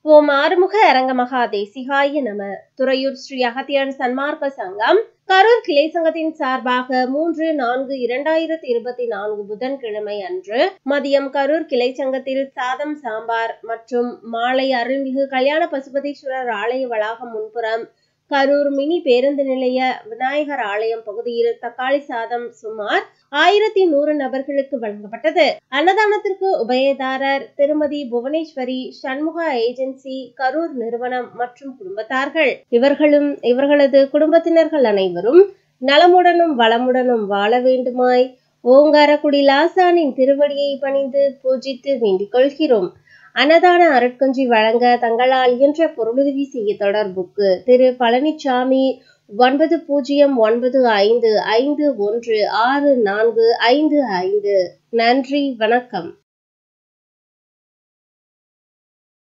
ஓம் ஆறுமுக அரங்கமகா தேசிகாய நம துறையூர் ஸ்ரீ அகத்தியர் சன்மார்க்க சங்கம் கரூர் கிளை சங்கத்தின் சார்பாக மூன்று நான்கு இரண்டாயிரத்தி இருபத்தி நான்கு புதன்கிழமை அன்று மதியம் கரூர் கிளை சங்கத்தில் சாதம் சாம்பார் மற்றும் மாலை அருள்மிகு கல்யாண பசுபதீஸ்வரர் ஆலய வளாகம் முன்புறம் கரூர் மினி பேருந்து நிலைய விநாயகர் ஆலயம் பகுதியில் தக்காளி சாதம் சுமார் ஆயிரத்தி நூறு நபர்களுக்கு வழங்கப்பட்டது அன்னதானத்திற்கு உபயதாரர் திருமதி புவனேஸ்வரி சண்முக ஏஜென்சி கரூர் நிறுவனம் மற்றும் குடும்பத்தார்கள் இவர்களும் இவர்களது குடும்பத்தினர்கள் அனைவரும் நலமுடனும் வளமுடனும் வாழ வேண்டுமாய் ஓங்காரக்குடி லாசானின் திருவடியை பணிந்து பூஜித்து வேண்டிக் கொள்கிறோம் அன்னதான அருட்கஞ்சி வழங்க தங்களால் இயன்ற பொருளுதவி செய்ய தொடர்புக்கு திரு பழனிசாமி ஒன்பது பூஜ்ஜியம் ஒன்பது ஐந்து ஐந்து ஒன்று ஆறு நான்கு ஐந்து ஐந்து நன்றி வணக்கம்